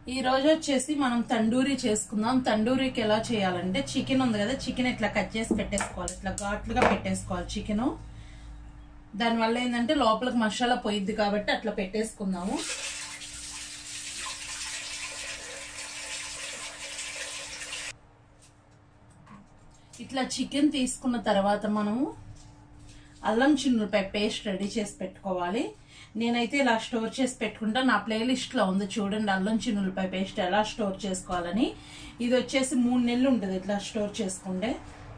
ఈ రోజు వచ్చేసి మనం తండూరి చేసుకుందాం తండూరికి ఎలా చేయాలంటే చికెన్ ఉంది కదా చికెన్ ఇట్లా కట్ చేసి పెట్టేసుకోవాలి ఇట్లా ఘాట్లుగా పెట్టేసుకోవాలి చికెన్ దానివల్ల ఏంటంటే లోపలికి మసాలా పోయిద్ది కాబట్టి అట్లా పెట్టేసుకుందాము ఇట్లా చికెన్ తీసుకున్న తర్వాత మనము అల్లం చిన్నులపై పేస్ట్ రెడీ చేసి పెట్టుకోవాలి నేనైతే ఇలా స్టోర్ చేసి పెట్టుకుంటా నా ప్లేలిస్ట్ లో ఉంది చూడండి అల్లం చిన్నులపై పేస్ట్ ఎలా స్టోర్ చేసుకోవాలని ఇది వచ్చేసి మూడు నెలలు ఉంటుంది ఇట్లా స్టోర్ చేసుకుంటే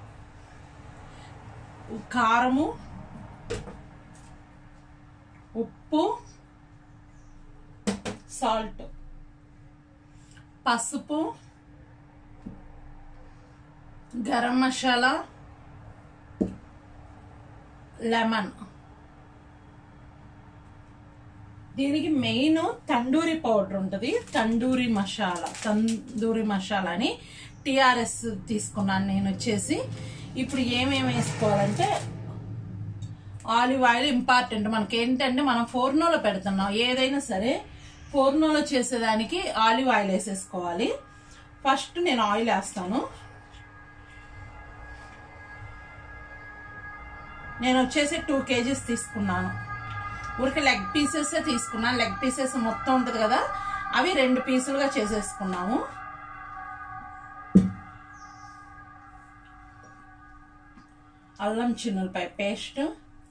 కారము ఉప్పు సాల్ట్ పసుపు గరం మసాలా లెమన్ దీనికి మెయిన్ తండూరి పౌడర్ ఉంటుంది తండూరి మసాలా తందూరి మసాలా అని టిఆర్ఎస్ తీసుకున్నాను నేను వచ్చేసి ఇప్పుడు ఏమేమి వేసుకోవాలంటే ఆలివ్ ఆయిల్ ఇంపార్టెంట్ మనకి ఏంటంటే మనం ఫోర్నోలో పెడుతున్నాం ఏదైనా సరే ఫోర్నోలో చేసేదానికి ఆలివ్ ఆయిల్ వేసేసుకోవాలి ఫస్ట్ నేను ఆయిల్ వేస్తాను నేను వచ్చేసి టూ కేజీస్ తీసుకున్నాను ఊరికి లెగ్ పీసెస్ తీసుకున్నాను లెగ్ పీసెస్ మొత్తం ఉంటుంది కదా అవి రెండు పీసులుగా చేసేసుకున్నాము అల్లం చిన్నులపై పేస్ట్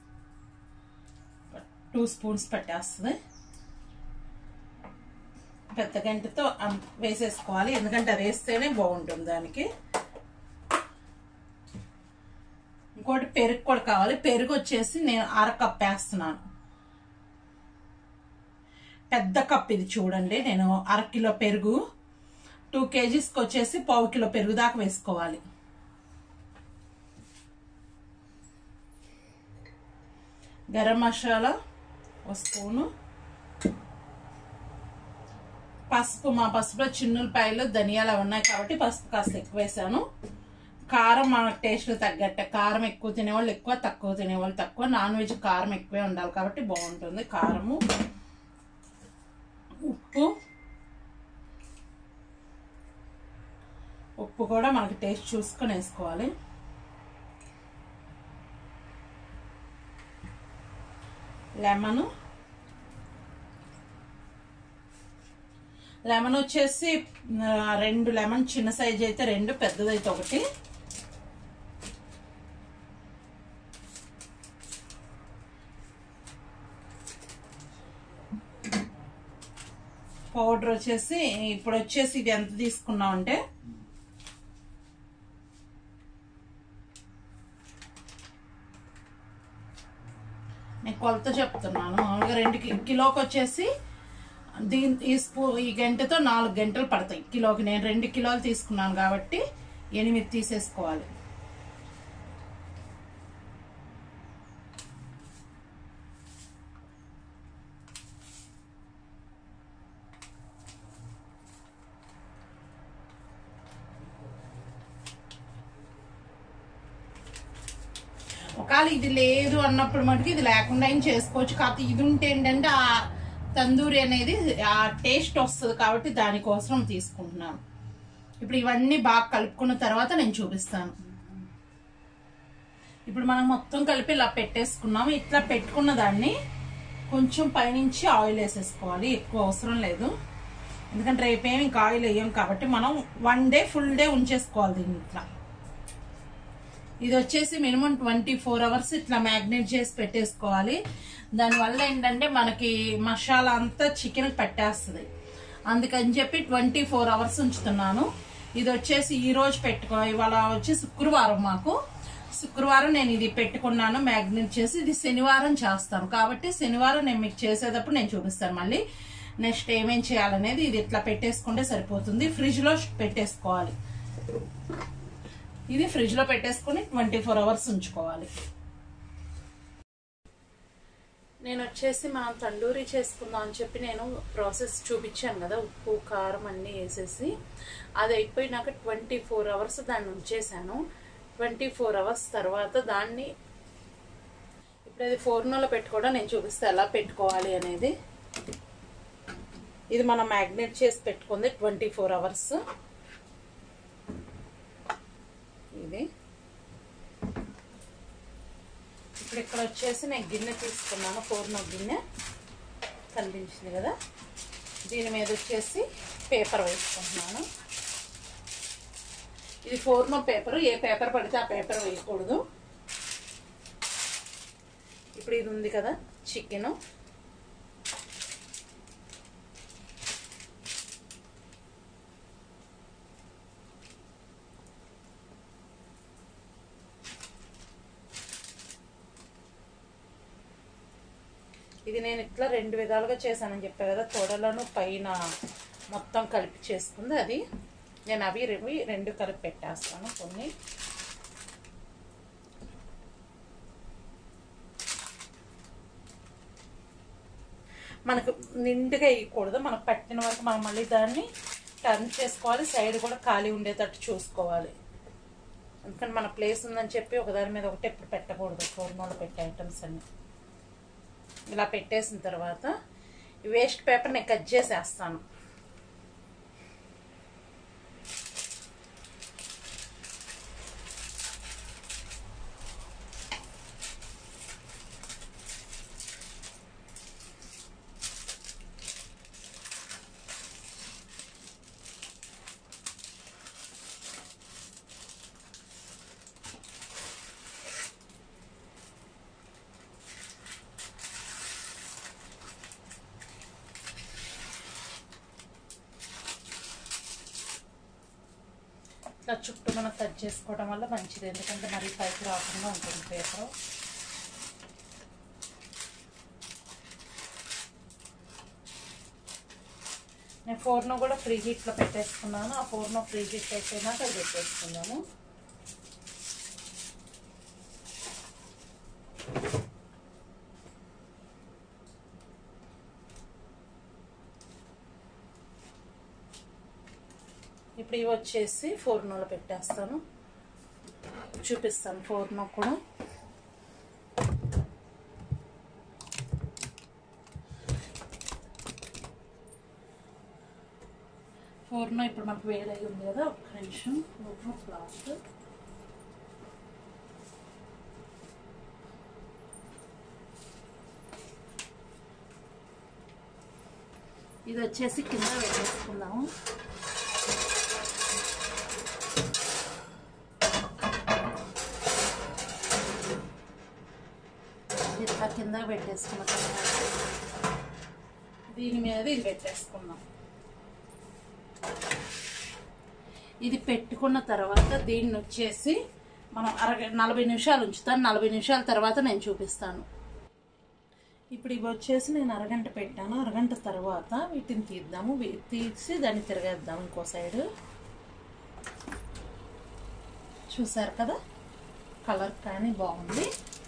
టూ స్పూన్స్ పెట్టేస్తుంది పెద్ద గంటతో వేసేసుకోవాలి ఎందుకంటే అది వేస్తేనే బాగుంటుంది దానికి ఇంకోటి పెరుగు కూడా కావాలి పెరుగు వచ్చేసి నేను అర కప్ వేస్తున్నాను పెద్ద కప్ ఇది చూడండి నేను అర కిలో పెరుగు టూ కేజీస్కి వచ్చేసి పావు కిలో పెరుగు దాకా వేసుకోవాలి గరం మసాలా ఒక స్పూను పసుపు మా పసుపులో చిన్నులపాయలు ధనియాలు అవి ఉన్నాయి కాబట్టి పసుపు కాస్త ఎక్కువ వేసాను కారం మన టేస్ట్ తగ్గట్టే కారం ఎక్కువ తినేవాళ్ళు ఎక్కువ తక్కువ తినేవాళ్ళు తక్కువ నాన్ వెజ్ కారం ఎక్కువే ఉండాలి కాబట్టి బాగుంటుంది కారము ఉప్పు ఉప్పు కూడా మనకి టేస్ట్ చూసుకొని వేసుకోవాలి లెమన్ లెమన్ వచ్చేసి రెండు లెమన్ చిన్న సైజ్ అయితే రెండు పెద్దదైతే ఒకటి పౌడర్ వచ్చేసి ఇప్పుడు వచ్చేసి ఇది ఎంత తీసుకున్నాం అంటే నేను కొలత చెప్తున్నాను మామూలుగా రెండు కిలోకి వచ్చేసి దీని ఈ స్పూ ఈ గంటతో నాలుగు గంటలు పడతాయి కిలోకి నేను రెండు కిలోలు తీసుకున్నాను కాబట్టి ఎనిమిది తీసేసుకోవాలి ఒకవేళ ఇది లేదు అన్నప్పుడు మటుకు ఇది లేకుండా ఏం చేసుకోవచ్చు కాకపోతే ఇది ఉంటే ఏంటంటే ఆ తందూరి అనేది ఆ టేస్ట్ వస్తుంది కాబట్టి దానికోసం తీసుకుంటున్నాను ఇప్పుడు ఇవన్నీ బాగా కలుపుకున్న తర్వాత నేను చూపిస్తాను ఇప్పుడు మనం మొత్తం కలిపి ఇలా పెట్టేసుకున్నాము ఇట్లా పెట్టుకున్న దాన్ని కొంచెం పైనుంచి ఆయిల్ వేసేసుకోవాలి ఎక్కువ అవసరం లేదు ఎందుకంటే రేపేమి ఇంకా ఆయిల్ వేయం కాబట్టి మనం వన్ డే ఫుల్ డే ఉంచేసుకోవాలి దీన్ని ఇట్లా ఇది వచ్చేసి మినిమం ట్వంటీ ఫోర్ అవర్స్ ఇట్లా మ్యాగ్నేట్ చేసి పెట్టేసుకోవాలి దానివల్ల ఏంటంటే మనకి మసాలా అంతా చికెన్ పట్టేస్తుంది అందుకని చెప్పి ట్వంటీ ఫోర్ అవర్స్ ఉంచుతున్నాను ఇది వచ్చేసి ఈ రోజు పెట్టుకో ఇవాళ వచ్చి శుక్రవారం మాకు శుక్రవారం నేను ఇది పెట్టుకున్నాను మ్యాగ్నేట్ చేసి ఇది శనివారం చేస్తాను కాబట్టి శనివారం నేను మీకు చేసేటప్పుడు నేను చూపిస్తాను మళ్ళీ నెక్స్ట్ ఏమేం చేయాలనేది ఇది ఇట్లా పెట్టేసుకుంటే సరిపోతుంది ఫ్రిడ్జ్ లో పెట్టేసుకోవాలి ఇది ఫ్రిడ్జ్ లో పెట్టేసుకుని ట్వంటీ ఫోర్ అవర్స్ ఉంచుకోవాలి నేను వచ్చేసి మనం తండూరి చేసుకుందాం అని చెప్పి నేను ప్రాసెస్ చూపించాను కదా ఉప్పు కారం అన్నీ వేసేసి అది అయిపోయినాక ట్వంటీ ఫోర్ అవర్స్ దాన్ని ఉంచేసాను ట్వంటీ ఫోర్ అవర్స్ తర్వాత దాన్ని ఇప్పుడు అది ఫోర్నోలో పెట్టుకోవడం నేను చూపిస్తే ఎలా పెట్టుకోవాలి అనేది ఇది మనం మ్యాగ్నేట్ చేసి పెట్టుకుంది ట్వంటీ ఫోర్ అవర్స్ ఇది ఇప్పుడు ఇక్కడ వచ్చేసి నేను గిన్నె తీసుకున్నాను పూర్ణ గిన్నె కనిపించింది కదా దీని మీద వచ్చేసి పేపర్ వేసుకుంటున్నాను ఇది ఫోర్నో పేపర్ ఏ పేపర్ పడితే ఆ పేపర్ వేయకూడదు ఇప్పుడు ఇది ఉంది కదా చికెన్ ఇది నేను ఇట్లా రెండు విధాలుగా చేశానని చెప్పా కదా తొడలను పైన మొత్తం కలిపి చేసుకుంది అది నేను అవి ఇవి రెండు కలిపి పెట్టేస్తాను కొన్ని మనకు నిండుగా వేయకూడదు మనకు పట్టిన వరకు మనం మళ్ళీ దాన్ని టర్న్ చేసుకోవాలి సైడ్ కూడా ఖాళీ ఉండేటట్టు చూసుకోవాలి అందుకని మన ప్లేస్ ఉందని చెప్పి ఒకదాని మీద ఒకటి ఎప్పుడు పెట్టకూడదు కోర్మాలో పెట్టే ఐటమ్స్ అన్ని ఇలా పెట్టేసిన తర్వాత ఈ వేస్ట్ పేపర్ నేను కట్ చేసేస్తాను ఇట్లా చుట్టూ మనం కట్ చేసుకోవడం వల్ల మంచిది ఎందుకంటే మరి పైకి రాకుండా ఉంటుంది పేపర్ నేను ఫోర్నో కూడా ఫ్రీ హీట్లో పెట్టేసుకున్నాను ఆ ఫోర్నో ఫ్రీ హీట్ అయిపోయినాక అది పెట్టేసుకున్నాను ఇప్పుడు ఇవి వచ్చేసి ఫోర్నోలో పెట్టేస్తాను చూపిస్తాను ఫోర్నో కూడా ఫోర్నో ఇప్పుడు మనకు వేడై ఉంది కదా ఒక్క నిమిషం ఫోర్నో క్లాత్ ఇది వచ్చేసి కింద పెట్టేసుకుందాము ఇట్లా కింద పెట్టేసుకున్న తర్వాత దీని మీద ఇది పెట్టేసుకుందాం ఇది పెట్టుకున్న తర్వాత దీన్ని వచ్చేసి మనం అరగ నలభై నిమిషాలు ఉంచుతాను నలభై నిమిషాల తర్వాత నేను చూపిస్తాను ఇప్పుడు ఇవి వచ్చేసి నేను అరగంట పెట్టాను అరగంట తర్వాత వీటిని తీద్దాము వీ- తీసి దాన్ని తిరగేద్దాం ఇంకో సైడ్ చూసారు కదా కలర్ కానీ బాగుంది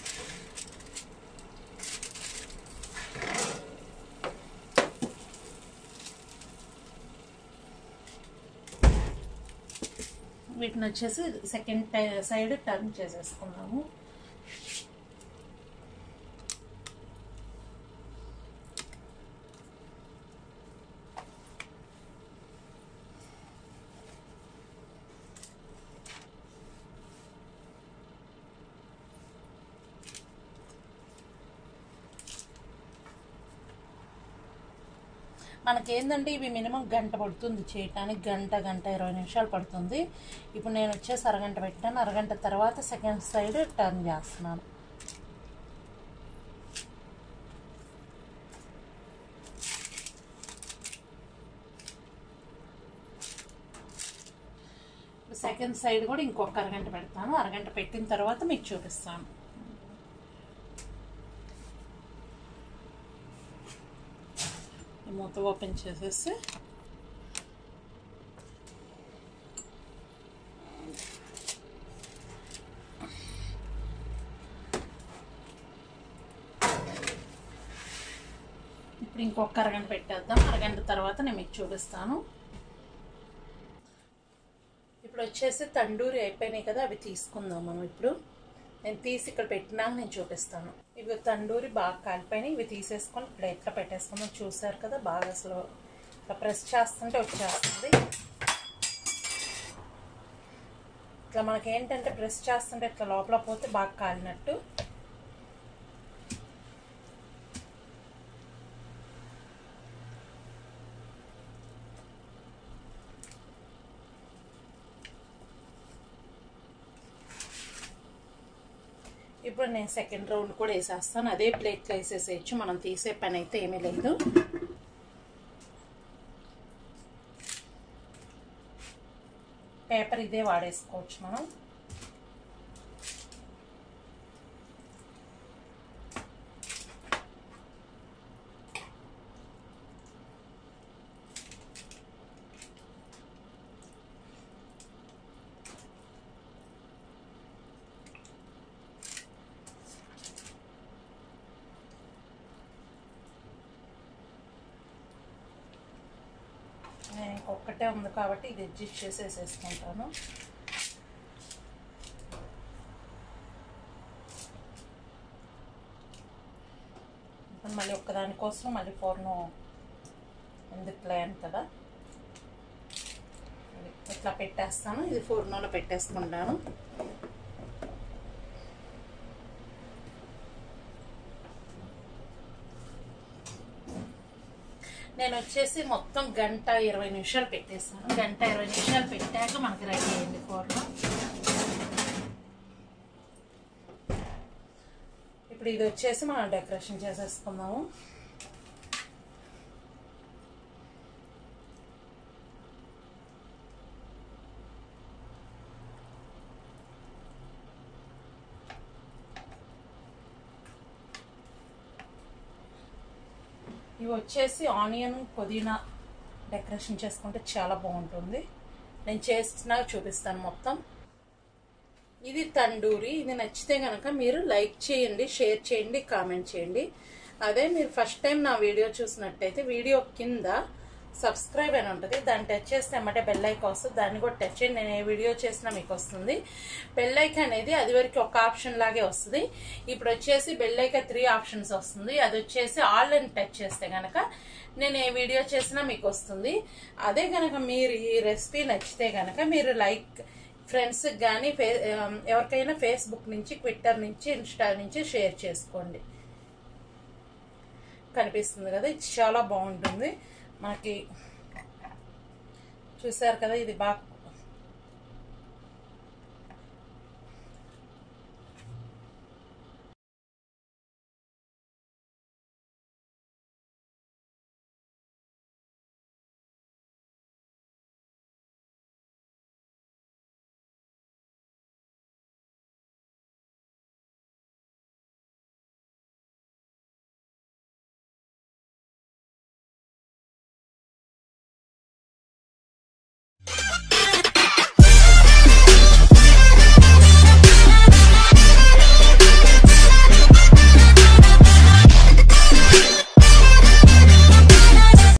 వీటిని వచ్చేసి సెకండ్ సైడ్ టర్న్ చేసేసుకున్నాము మనకేందంటే ఇవి మినిమం గంట పడుతుంది చేయటానికి గంట గంట ఇరవై నిమిషాలు పడుతుంది ఇప్పుడు నేను వచ్చేసి అరగంట పెట్టాను అరగంట తర్వాత సెకండ్ సైడ్ టర్న్ చేస్తున్నాను సెకండ్ సైడ్ కూడా ఇంకొక అరగంట పెడతాను అరగంట పెట్టిన తర్వాత మీకు చూపిస్తాను ఈ మూత ఓపెన్ చేసేసి ఇప్పుడు ఇంకొక అరగంట పెట్టేద్దాం అరగంట తర్వాత నేను మీకు చూపిస్తాను ఇప్పుడు వచ్చేసి తండూరి అయిపోయినాయి కదా అవి తీసుకుందాం మనం ఇప్పుడు నేను తీసి ఇక్కడ పెట్టినాక నేను చూపిస్తాను ఇవి తండూరి బాగా కాలిపోయినాయి ఇవి తీసేసుకొని ఇప్పుడు ఎట్లా పెట్టేసుకుందాం చూసారు కదా బాగా అసలు ఇట్లా ప్రెస్ చేస్తుంటే వచ్చేస్తుంది ఇట్లా మనకి ఏంటంటే ప్రెస్ చేస్తుంటే ఇట్లా లోపల పోతే బాగా కాలినట్టు ఇప్పుడు నేను సెకండ్ రౌండ్ కూడా వేసేస్తాను అదే ప్లేట్లో వేసేసేయచ్చు మనం తీసే పని అయితే ఏమీ లేదు పేపర్ ఇదే వాడేసుకోవచ్చు మనం నేను ఇంకొకటే ఉంది కాబట్టి ఇది అడ్జస్ట్ చేసేసేసుకుంటాను ఇప్పుడు మళ్ళీ ఒక్కదాని కోసం మళ్ళీ ఫోర్ను ఎందుకు ప్లాన్ కదా ఇది ఇట్లా పెట్టేస్తాను ఇది ఫోర్నోలో పెట్టేసుకుంటాను నేను వచ్చేసి మొత్తం గంట ఇరవై నిమిషాలు పెట్టేస్తాను గంట ఇరవై నిమిషాలు పెట్టాక మనకి రెడీ అయింది కూరలో ఇప్పుడు ఇది వచ్చేసి మనం డెకరేషన్ చేసేసుకుందాము ఇవి వచ్చేసి ఆనియన్ పుదీనా డెకరేషన్ చేసుకుంటే చాలా బాగుంటుంది నేను చేస్తున్నా చూపిస్తాను మొత్తం ఇది తండూరి ఇది నచ్చితే కనుక మీరు లైక్ చేయండి షేర్ చేయండి కామెంట్ చేయండి అదే మీరు ఫస్ట్ టైం నా వీడియో చూసినట్టయితే వీడియో కింద సబ్స్క్రైబ్ అని ఉంటుంది దాన్ని టచ్ చేస్తే అమ్మటే బెల్ ఐక్ వస్తుంది దాన్ని కూడా టచ్ చేయండి నేను ఏ వీడియో చేసినా మీకు వస్తుంది బెల్ ఐక్ అనేది అది వరకు ఒక ఆప్షన్ లాగే వస్తుంది ఇప్పుడు వచ్చేసి బెల్ ఐక త్రీ ఆప్షన్స్ వస్తుంది అది వచ్చేసి ఆల్ అని టచ్ చేస్తే కనుక నేను ఏ వీడియో చేసినా మీకు వస్తుంది అదే కనుక మీరు ఈ రెసిపీ నచ్చితే కనుక మీరు లైక్ ఫ్రెండ్స్కి కానీ ఫే ఎవరికైనా ఫేస్బుక్ నుంచి ట్విట్టర్ నుంచి ఇన్స్టా నుంచి షేర్ చేసుకోండి కనిపిస్తుంది కదా ఇది చాలా బాగుంటుంది మనకి చూసారు కదా ఇది బాగా